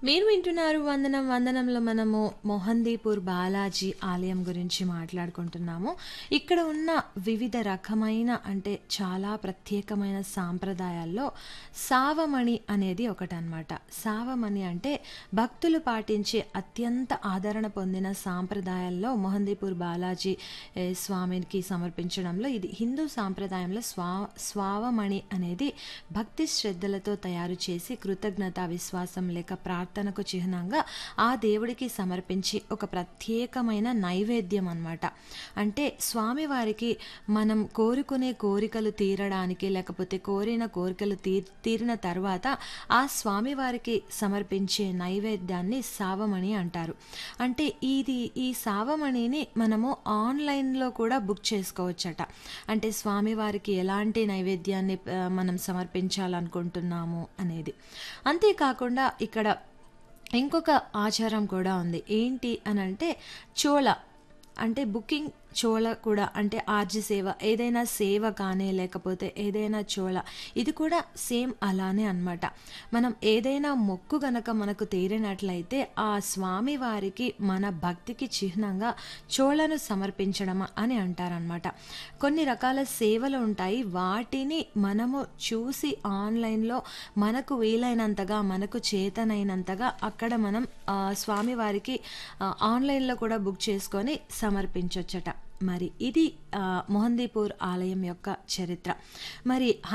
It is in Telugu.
మీరు వింటున్నారు వందనం వందనంలో మనము మొహందీపూర్ బాలాజీ ఆలయం గురించి మాట్లాడుకుంటున్నాము ఇక్కడ ఉన్న వివిధ రకమైన అంటే చాలా ప్రత్యేకమైన సాంప్రదాయాల్లో సావమణి అనేది ఒకటనమాట సావమణి అంటే భక్తులు పాటించే అత్యంత ఆదరణ పొందిన సాంప్రదాయాల్లో మొహందీపూర్ బాలాజీ ఏ, స్వామికి సమర్పించడంలో ఇది హిందూ సాంప్రదాయంలో స్వా స్వావమణి అనేది భక్తి శ్రద్ధలతో తయారు చేసి కృతజ్ఞత విశ్వాసం లేక ప్రార్థనకు చిహ్నంగా ఆ దేవుడికి సమర్పించి ఒక ప్రత్యేకమైన నైవేద్యం అన్నమాట అంటే స్వామివారికి మనం కోరుకునే కోరికలు తీరడానికి లేకపోతే కోరిన కోరికలు తీ తీరిన తర్వాత ఆ స్వామివారికి సమర్పించే నైవేద్యాన్ని సావమణి అంటారు అంటే ఇది ఈ సావమణిని మనము ఆన్లైన్లో కూడా బుక్ చేసుకోవచ్చట అంటే స్వామివారికి ఎలాంటి నైవేద్యాన్ని ఆ, మనం సమర్పించాలనుకుంటున్నాము అనేది అంతేకాకుండా ఇక్కడ ఇంకొక ఆచారం కూడా ఉంది ఏంటి అని అంటే చోళ అంటే బుకింగ్ చోళ కూడా అంటే ఆర్జి సేవ ఏదైనా సేవ కానీ లేకపోతే ఏదైనా చోళ ఇది కూడా సేమ్ అలానే అన్నమాట మనం ఏదైనా మొక్కు గనక మనకు తీరినట్లయితే ఆ స్వామి వారికి మన భక్తికి చిహ్నంగా చోళను సమర్పించడం అని అంటారనమాట కొన్ని రకాల సేవలు ఉంటాయి వాటిని మనము చూసి ఆన్లైన్లో మనకు వీలైనంతగా మనకు చేతనైనంతగా అక్కడ మనం ఆ, స్వామివారికి ఆ, ఆన్లైన్లో కూడా బుక్ చేసుకొని సమర్పించవచ్చట మరి ఇది ఆ, మొహందీపూర్ ఆలయం యొక్క చరిత్ర మరి